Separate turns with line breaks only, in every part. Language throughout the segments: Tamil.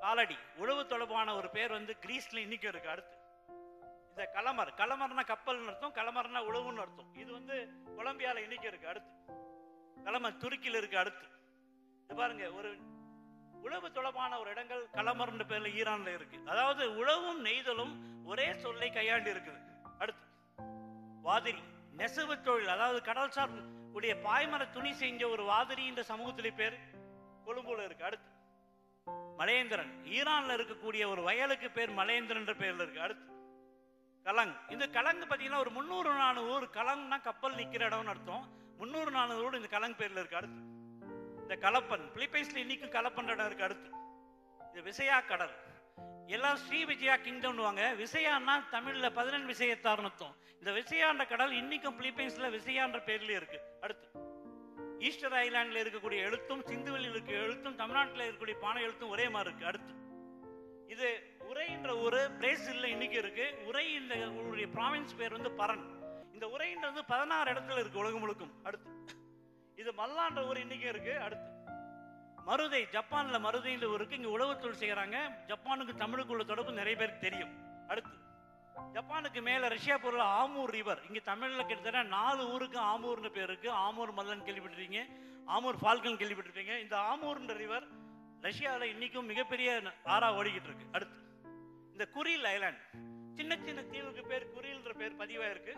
காலடி உழவு தொடர்பான ஒரு பேர் வந்து கிரீஸ்ல இன்னைக்கு இருக்கு அடுத்து இந்த கலமர் கலமர்னா கப்பல்னு அர்த்தம் கலமர்னா உழவுன்னு அர்த்தம் இது வந்து கொலம்பியால இன்னைக்கு இருக்கு அடுத்து கலமர் துருக்கியில் இருக்கு அடுத்து இது பாருங்க ஒரு உழவு தொடர்பான ஒரு இடங்கள் கலமர்ன்ற பேர்ல ஈரான்ல இருக்கு அதாவது உழவும் நெய்தலும் ஒரே சொல்லை கையாண்டு இருக்குது அடுத்து வாதிரி நெசவு தொழில் அதாவது கடல்சார் உடைய பாய்மர துணி செஞ்ச ஒரு வாதிரி என்ற சமூகத்திலே பேர் கொழும்புல இருக்கு அடுத்து மலையேந்திரன் ஈரான்ல இருக்கக்கூடிய ஒரு வயலுக்கு பேர் மலையேந்திரன் என்ற பேர்ல இருக்கு அடுத்து கலங் இந்த கலங்கு பார்த்தீங்கன்னா ஒரு முந்நூறு நானூறு ஊர் கலங்னா கப்பல் நிக்கிற இடம்னு அர்த்தம் முந்நூறு நானூறு ஊர் இந்த கலங் பேர்ல இருக்கு அடுத்து இந்த கலப்பன் பிலிப்பைன்ஸ்ல இன்னைக்கும் கலப்பன் இடம் இருக்கு அடுத்து இது விசையா கடல் எல்லாம் ஸ்ரீ விஜயா கிங்டம்னுவாங்க விசையான்னா தமிழ்ல பதினெண் விசயத்தார்னு அர்த்தம் இந்த விசையான்ற கடல் இன்னைக்கும் பிலிப்பைன்ஸ்ல விசையான்ற பேர்ல இருக்கு அடுத்து ஈஸ்டர் ஐலாண்ட்ல இருக்கக்கூடிய எழுத்தும் சிந்துவெளியில் இருக்க எழுத்தும் தமிழ்நாட்டில் இருக்கக்கூடிய பானை எழுத்தும் ஒரே மாதிரி இருக்கு அடுத்து இது உரைன்ற ஒரு பிரேசில்ல இன்னைக்கு இருக்கு உரை இந்த ஊருடைய ப்ராவின்ஸ் பேர் வந்து பரன் இந்த உரைன்றது பதினாறு இடத்துல இருக்கு உலகம் முழுக்கும் அடுத்து இது மல்லான்ற ஊர் இன்னைக்கு இருக்கு அடுத்து மருதை ஜப்பான்ல மருதைன்ற ஊருக்கு இங்க உழவுத்தொழில் செய்யறாங்க ஜப்பானுக்கு தமிழுக்கு உள்ள தொடர்பு நிறைய பேருக்கு தெரியும் அடுத்து ஜப்பானுக்கு மேல ரஷ்யா பொருள் ஆமூர் ரிவர் இங்க தமிழ்ல கிட்டத்தட்ட நாலு ஊருக்கு ஆமூர்னு பேர் இருக்கு ஆமூர் மல்லன் கேள்விப்பட்டிருக்கீங்க ஆமூர் ஃபால்கன் கேள்விப்பட்டிருப்பீங்க இந்த ஆமூர்ன்ற ரிவர் ரஷ்யாவில் இன்னைக்கும் மிகப்பெரிய ஆறா ஓடிக்கிட்டு இருக்கு அடுத்து இந்த குரில் ஐலாண்ட் சின்ன சின்ன தீவுக்கு பேர் குரில்ன்ற பேர் பதிவாயிருக்கு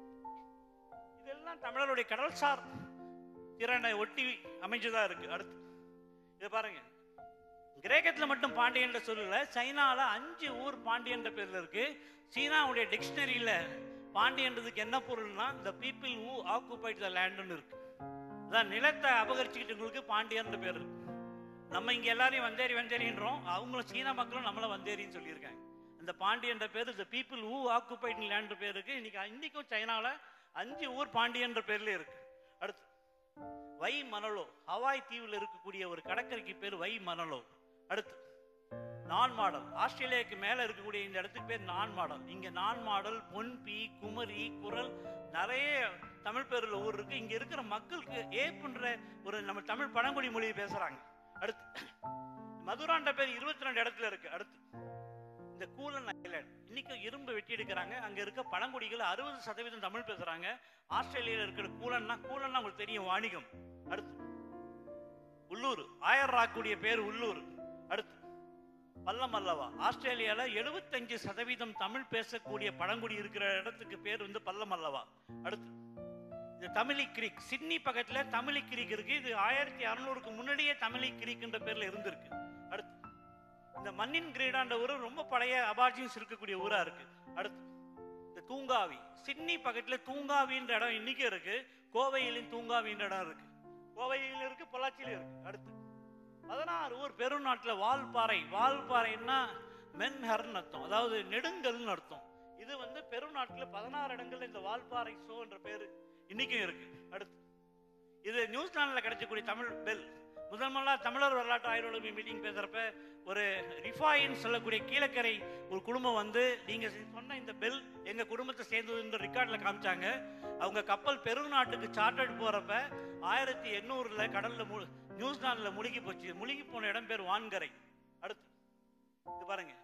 இதெல்லாம் தமிழருடைய கடல்சார் திறனை ஒட்டி அமைஞ்சதா இருக்கு அடுத்து இது பாருங்க கிரேக்கத்துல மட்டும் பாண்டியன்ற சொல்லல சைனால அஞ்சு ஊர் பாண்டியன்ற பேர்ல இருக்கு சீனாவுடைய டிக்ஷனரியில பாண்டியன்றதுக்கு என்ன பொருள்னா the people who occupied the landன்னு இருக்கு அதான் நிலத்தை அபகரிச்சுக்கிட்டவங்களுக்கு பாண்டியன்ற பேர் இருக்கு நம்ம இங்க எல்லாரையும் வந்தேரி வந்தேரின்றோம் அவங்களும் சீனா மக்களும் நம்மள வந்தேரின்னு சொல்லியிருக்காங்க அந்த பாண்டியன்ற பேர் the people who occupied land பேர் இருக்கு இன்னைக்கு இன்னைக்கும் சைனால அஞ்சு ஊர் பாண்டியன்ற பேர்ல இருக்கு அடுத்து வை மணலோ ஹவாய் தீவில் இருக்கக்கூடிய ஒரு கடற்கரைக்கு பேர் வை மணலோ அடுத்து நான் மாடல் ஆஸ்திரேலியாவுக்கு மேல இருக்கக்கூடிய இந்த இடத்துக்கு பேர் நான் மாடல் இங்க நான் மாடல் பொன்பி குமரி குரல் நிறைய தமிழ் பேருள்ள ஊர் இருக்கு இங்க இருக்கிற மக்களுக்கு ஏப்புன்ற ஒரு நம்ம தமிழ் பழங்குடி மொழியை பேசுறாங்க அடுத்து மதுரான்ற பேர் இருபத்தி ரெண்டு இடத்துல இருக்கு அடுத்து இந்த கூலன் ஐலாண்ட் இன்னைக்கு இரும்பு வெட்டி எடுக்கிறாங்க அங்க இருக்க பழங்குடிகள் அறுபது சதவீதம் தமிழ் பேசுறாங்க ஆஸ்திரேலியால இருக்கிற கூலன்னா கூலன்னா உங்களுக்கு தெரியும் வாணிகம் அடுத்து உள்ளூர் ஆயர் ராக்குடைய பேர் உள்ளூர் அடுத்து பல்லம் அல்லவா ஆஸ்திரேலியால எழுபத்தஞ்சு சதவீதம் தமிழ் பேசக்கூடிய பழங்குடி இருக்கிற இடத்துக்கு பேர் வந்து பல்லம் அல்லவா அடுத்து இது தமிழி கிரீக் சிட்னி பக்கத்துல தமிழி கிரீக் இருக்கு இது ஆயிரத்தி அறுநூறுக்கு முன்னாடியே தமிழி கிரீக்ன்ற பேர்ல இருந்திருக்கு அடுத்து இந்த மண்ணின் கிரீடான்ற ஊர் ரொம்ப பழைய அபார்ஜின்ஸ் இருக்கக்கூடிய ஊரா இருக்கு அடுத்து இந்த தூங்காவி சிட்னி பக்கத்துல தூங்காவின்ற இடம் இன்னைக்கு இருக்கு கோவையிலும் தூங்காவின்ற இடம் இருக்கு கோவையிலும் இருக்கு பொள்ளாச்சியிலும் இருக்கு அடுத்து பதினாறு ஊர் பெருநாட்டுல வால்பாறை வால்பாறைன்னா மென்ஹர்னு அர்த்தம் அதாவது நெடுங்கல்னு அர்த்தம் இது வந்து பெருநாட்டுல பதினாறு இடங்கள்ல இந்த வால்பாறை ஷோன்ற பேரு இன்னைக்கும் இருக்கு அடுத்து இது நியூசிலாந்துல கிடைச்சக்கூடிய தமிழ் பெல் முதல் முதலா தமிழர் வரலாற்று ஆய்வாளர் மீட்டிங் பேசுறப்ப ஒரு ரிஃபாயின்னு சொல்லக்கூடிய கீழக்கரை ஒரு குடும்பம் வந்து நீங்க சொன்ன இந்த பெல் எங்க குடும்பத்தை சேர்ந்ததுன்ற ரெக்கார்ட்ல காமிச்சாங்க அவங்க கப்பல் பெருநாட்டுக்கு சார்ட்டர்ட் போறப்ப ஆயிரத்தி எண்ணூறுல கடல்ல மு நியூசிலாந்துல முழுகி போச்சு முழுகி போன இடம் பேர் வான்கரை அடுத்து இது பாருங்க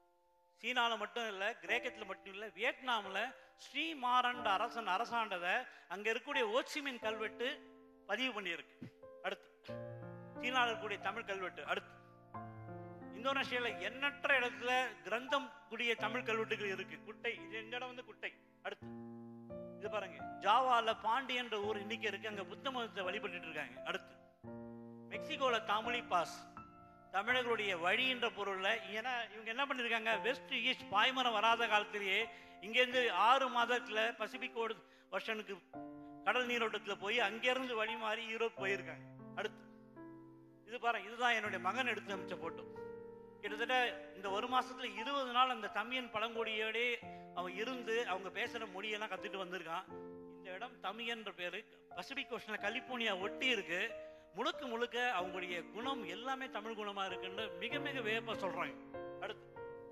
சீனால மட்டும் இல்ல கிரேக்கத்துல மட்டும் இல்ல வியட்நாம்ல ஸ்ரீமாரண்ட அரசன் அரசாண்டதை அங்க இருக்கக்கூடிய ஓச்சிமின் கல்வெட்டு பதிவு பண்ணியிருக்கு அடுத்து சீனால இருக்கக்கூடிய தமிழ் கல்வெட்டு அடுத்து இந்தோனேஷியால எண்ணற்ற இடத்துல கிரந்தம் கூடிய தமிழ் கல்வெட்டுகள் இருக்கு குட்டை இது இந்த இடம் வந்து குட்டை அடுத்து இது பாருங்க ஜாவால பாண்டியன்ற ஊர் இன்னைக்கு இருக்கு அங்க புத்த மதத்தை வழிபட்டுட்டு இருக்காங்க அடுத்து மெக்சிகோல தாமலி பாஸ் தமிழர்களுடைய வழின்ற பொருள்ல ஏன்னா இவங்க என்ன பண்ணிருக்காங்க வெஸ்ட் ஈஸ்ட் பாய்மரம் வராத காலத்திலேயே இங்கேருந்து ஆறு மாதத்துல பசிபிக் ஓடு வருஷனுக்கு கடல் நீரோட்டத்துல போய் அங்கிருந்து வழி மாறி யூரோப் போயிருக்காங்க அடுத்து இது பாருங்க இதுதான் என்னுடைய மகன் எடுத்து அமைச்ச போட்டோ கிட்டத்தட்ட இந்த ஒரு மாசத்துல இருபது நாள் அந்த தமியன் பழங்குடியோடே அவன் இருந்து அவங்க பேசுற மொழியெல்லாம் கத்துட்டு வந்திருக்கான் இந்த இடம் தமியன்ற பேரு பசிபிக் ஓஷன்ல கலிபோர்னியா ஒட்டி இருக்கு முழுக்க முழுக்க அவங்களுடைய குணம் எல்லாமே தமிழ் குணமா இருக்குன்னு மிக மிக வியப்பா சொல்றாங்க அடுத்து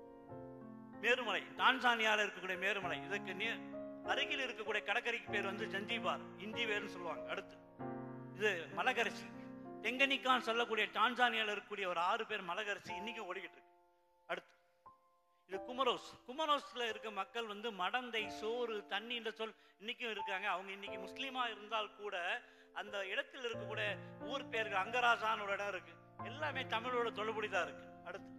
மேருமலை டான்சானியால இருக்கக்கூடிய மேருமலை இதுக்கு நே அருகில் இருக்கக்கூடிய கடற்கரைக்கு பேர் வந்து ஜந்திபார் இந்தி வேர்னு சொல்லுவாங்க அடுத்து இது மலகரிசி தெங்கனிக்கான்னு சொல்லக்கூடிய டான்சானியால இருக்கக்கூடிய ஒரு ஆறு பேர் மலகரிசி இன்னைக்கும் ஓடிக்கிட்டு இருக்கு அடுத்து இது குமரோஸ் குமரோஸ்ல இருக்க மக்கள் வந்து மடந்தை சோறு தண்ணின்ற சொல் இன்னைக்கும் இருக்காங்க அவங்க இன்னைக்கு முஸ்லீமா இருந்தால் கூட அந்த இடத்தில் இருக்கக்கூடிய ஊர் பேர்கள் அங்கராசான்னு ஒரு இடம் இருக்கு எல்லாமே தமிழோட தொழுபடி தான் இருக்கு அடுத்து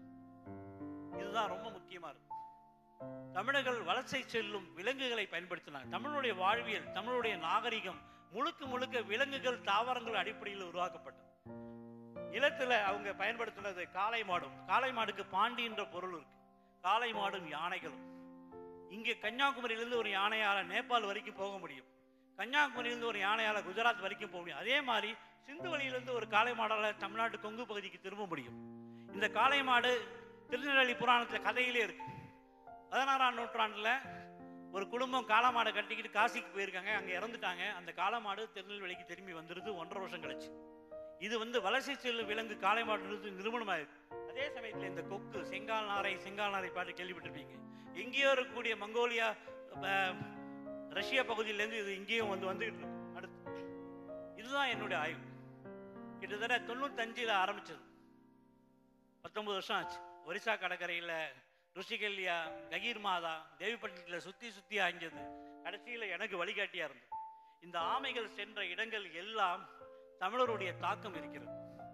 இதுதான் ரொம்ப முக்கியமா இருக்கு தமிழர்கள் வலசை செல்லும் விலங்குகளை பயன்படுத்தினாங்க தமிழுடைய வாழ்வியல் தமிழுடைய நாகரிகம் முழுக்க முழுக்க விலங்குகள் தாவரங்கள் அடிப்படையில் உருவாக்கப்பட்டது நிலத்துல அவங்க பயன்படுத்தினது காளை மாடும் காளை மாடுக்கு பாண்டின்ற பொருள் இருக்கு காளை மாடும் யானைகளும் இங்கே கன்னியாகுமரியிலிருந்து ஒரு யானையால நேபாள் வரைக்கும் போக முடியும் கன்னியாகுமரியிலிருந்து ஒரு யானையால குஜராத் வரைக்கும் போக முடியும் அதே மாதிரி சிந்து வழியிலிருந்து ஒரு காளை மாடால தமிழ்நாட்டு கொங்கு பகுதிக்கு திரும்ப முடியும் இந்த காளை மாடு திருநெல்வேலி புராணத்துல கதையிலே இருக்கு பதினாறாம் நூற்றாண்டுல ஒரு குடும்பம் காளமாடை கட்டிக்கிட்டு காசிக்கு போயிருக்காங்க அங்க இறந்துட்டாங்க அந்த காளமாடு திருநெல்வேலிக்கு திரும்பி வந்துருது ஒன்றரை வருஷம் கழிச்சு இது வந்து வலசை செல்லும் விலங்கு காளை மாடுன்றது நிறுவனமாயிருக்கு அதே சமயத்துல இந்த கொக்கு செங்கால் நாரை செங்கால் நாரை பாட்டு கேள்விப்பட்டிருப்பீங்க எங்கேயோ இருக்கக்கூடிய மங்கோலியா அஹ், ரஷ்யா பகுதியிலேருந்து இது இங்கேயும் வந்து வந்துகிட்டு இருக்கு அடுத்து இதுதான் என்னுடைய ஆய்வு கிட்டத்தட்ட தொண்ணூத்தஞ்சில் ஆரம்பிச்சது பத்தொன்பது வருஷம் ஆச்சு ஒரிசா கடற்கரையில் ருஷிகல்யா ககீர் மாதா தேவிப்பட்டினத்தில் சுற்றி சுற்றி ஆஞ்சது கடைசியில் எனக்கு வழிகாட்டியா இருந்தது இந்த ஆமைகள் சென்ற இடங்கள் எல்லாம் தமிழருடைய தாக்கம் இருக்கிறது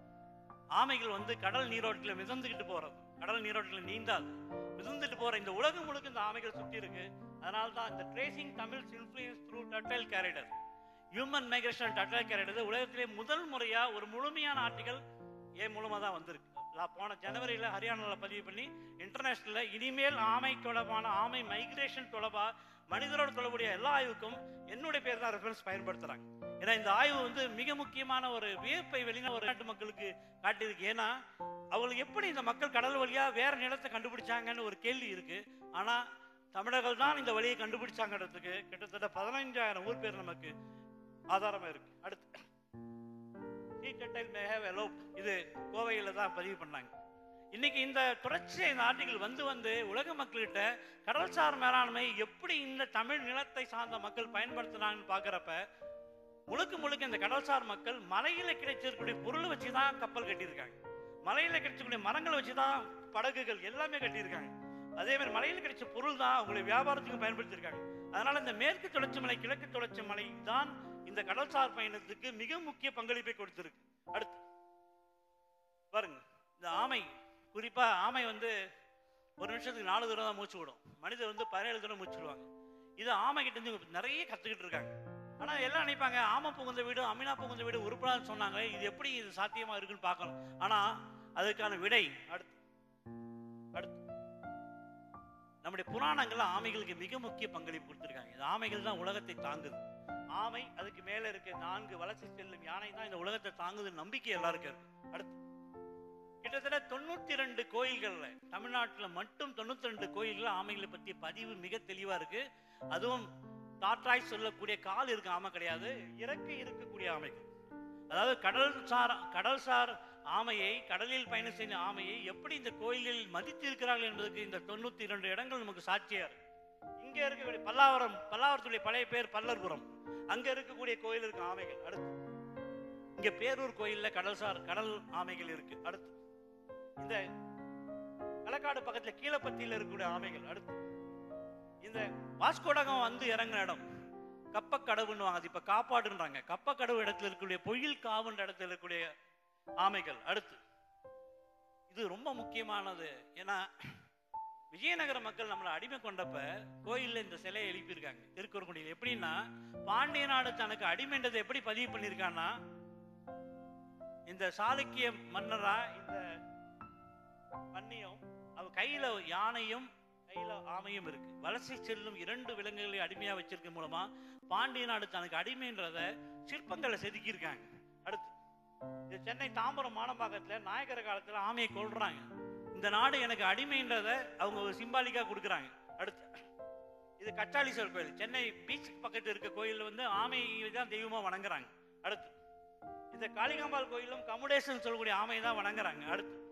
ஆமைகள் வந்து கடல் நீரோட்டில் மிதந்துக்கிட்டு போறது கடல் நீரோட்டில் நீந்தாது மிதந்துட்டு போற இந்த உலகம் முழுக்க இந்த ஆமைகள் சுற்றி இருக்கு அதனால தான் இந்த tracing Tamils influence through dental character human migration dental character உலகத்திலே முதல் முறையா ஒரு முழுமையான ஆர்டிகல் ஏன் மூலமா தான் வந்திருக்கு நான் போன ஜனவரியில் ஹரியானாவில் பதிவு பண்ணி இன்டர்நேஷனலில் இனிமேல் ஆமை தொடர்பான ஆமை மைக்ரேஷன் தொடர்பா மனிதரோட தொடர்புடைய எல்லா ஆய்வுக்கும் என்னுடைய பேர் தான் ரெஃபரன்ஸ் பயன்படுத்துறாங்க ஏன்னா இந்த ஆய்வு வந்து மிக முக்கியமான ஒரு வியப்பை வெளியின ஒரு நாட்டு மக்களுக்கு காட்டியிருக்கு ஏன்னா அவங்களுக்கு எப்படி இந்த மக்கள் கடல் வழியா வேற நிலத்தை கண்டுபிடிச்சாங்கன்னு ஒரு கேள்வி இருக்கு ஆனா தமிழர்கள் தான் இந்த வழியை கண்டுபிடிச்சாங்கிறதுக்கு கிட்டத்தட்ட பதினைஞ்சாயிரம் ஊர் பேர் நமக்கு ஆதாரமா இருக்கு அடுத்து டீட்டெயில் மே ஹேவ் எலோப் இது கோவையில தான் பதிவு பண்ணாங்க இன்னைக்கு இந்த தொடர்ச்சியாக இந்த ஆர்டிகள் வந்து வந்து உலக மக்கள்கிட்ட கடல்சார் மேலாண்மை எப்படி இந்த தமிழ் நிலத்தை சார்ந்த மக்கள் பயன்படுத்துனாங்கன்னு பார்க்குறப்ப முழுக்க முழுக்க இந்த கடல்சார் மக்கள் மலையில கிடைச்சிருக்கக்கூடிய பொருளை வச்சு தான் கப்பல் கட்டியிருக்காங்க மலையில கிடைச்சக்கூடிய மரங்களை வச்சு தான் படகுகள் எல்லாமே கட்டியிருக்காங்க அதே மாதிரி மலையில கிடைச்ச பொருள் தான் அவங்களை வியாபாரத்துக்கு பயன்படுத்தியிருக்காங்க அதனால இந்த மேற்கு தொடர்ச்சி மலை கிழக்கு தொடர்ச்சி மலை தான் இந்த கடல்சார் பயணத்துக்கு மிக முக்கிய பங்களிப்பை கொடுத்திருக்கு அடுத்து பாருங்க இந்த ஆமை குறிப்பா ஆமை வந்து ஒரு நிமிஷத்துக்கு நாலு தடவை தான் மூச்சு விடும் மனிதர் வந்து பதினேழு தடவை மூச்சு விடுவாங்க இது ஆமை கிட்ட இருந்து நிறைய கத்துக்கிட்டு இருக்காங்க ஆனா எல்லாம் நினைப்பாங்க ஆமை புகுந்த வீடு அமினா புகுந்த வீடு உருப்படான்னு சொன்னாங்க இது எப்படி இது சாத்தியமா இருக்குன்னு பார்க்கணும் ஆனா அதுக்கான விடை அடுத்து அடுத்து நம்முடைய புராணங்கள்ல ஆமைகளுக்கு மிக முக்கிய பங்களிப்பு கொடுத்திருக்காங்க இந்த ஆமைகள் தான் உலகத்தை தாங்குது ஆமை அதுக்கு மேல இருக்க நான்கு வளர்ச்சி செல்லும் யானை தான் இந்த உலகத்தை தாங்குது நம்பிக்கை எல்லாருக்கும் இருக்கு அடுத்து கிட்டத்தட்ட தொண்ணூத்தி ரெண்டு கோயில்கள்ல தமிழ்நாட்டுல மட்டும் தொண்ணூத்தி ரெண்டு கோயில்கள் ஆமைகளை பற்றிய பதிவு மிக தெளிவா இருக்கு அதுவும் தாற்றாய் சொல்லக்கூடிய கால் இருக்க ஆமை கிடையாது இறக்கை இருக்கக்கூடிய ஆமைகள் அதாவது கடல் சார் கடல் சார் ஆமையை கடலில் பயணம் செய்த ஆமையை எப்படி இந்த கோயில்களில் மதித்து இருக்கிறார்கள் என்பதற்கு இந்த தொண்ணூத்தி இரண்டு இடங்கள் நமக்கு சாட்சியா இருக்கு இங்க இருக்கக்கூடிய பல்லாவரம் பல்லாவரத்துடைய பழைய பேர் பல்லர்புரம் அங்க இருக்கக்கூடிய கோயில் இருக்கு ஆமைகள் அடுத்து இங்க பேரூர் கோயில்ல கடல்சார் கடல் ஆமைகள் இருக்கு அடுத்து இந்த களக்காடு பக்கத்துல கீழப்பத்தியில இருக்கக்கூடிய ஆமைகள் அடுத்து இந்த வாஸ்கோடகம் வந்து இறங்குன இடம் கப்பக்கடவுன்னுவாங்க அது இப்ப காப்பாடுன்றாங்க கப்பக்கடவு இடத்துல இருக்கக்கூடிய பொயில் காவுன்ற இடத்துல இருக்கக்கூடிய ஆமைகள் அடுத்து இது ரொம்ப முக்கியமானது ஏன்னா விஜயநகர மக்கள் நம்மளை அடிமை கொண்டப்ப கோயில்ல இந்த சிலையை எழுப்பியிருக்காங்க திருக்குறங்குடியில் எப்படின்னா பாண்டிய நாடு தனக்கு அடிமைன்றதை எப்படி பதிவு பண்ணியிருக்கான்னா இந்த சாளுக்கிய மன்னரா இந்த பன்னியும் அவ கையில யானையும் கையில ஆமையும் இருக்கு வலசை செல்லும் இரண்டு விலங்குகளை அடிமையா வச்சிருக்க மூலமா பாண்டிய நாடு தனக்கு அடிமைன்றத சிற்பங்களை செதுக்கியிருக்காங்க அடுத்து இது சென்னை தாம்பரம் மானம்பாக்கத்துல நாயக்கர காலத்துல ஆமையை கொள்றாங்க இந்த நாடு எனக்கு அடிமைன்றத அவங்க ஒரு சிம்பாலிக்கா கொடுக்குறாங்க அடுத்து இது கச்சாலீஸ்வரர் கோயில் சென்னை பீச் பக்கத்து இருக்க கோயில்ல வந்து ஆமையை தான் தெய்வமா வணங்குறாங்க அடுத்து இந்த காளிகாம்பாள் கோயிலும் கமுடேசன் சொல்லக்கூடிய ஆமையை தான் வணங்குறாங்க அடுத்து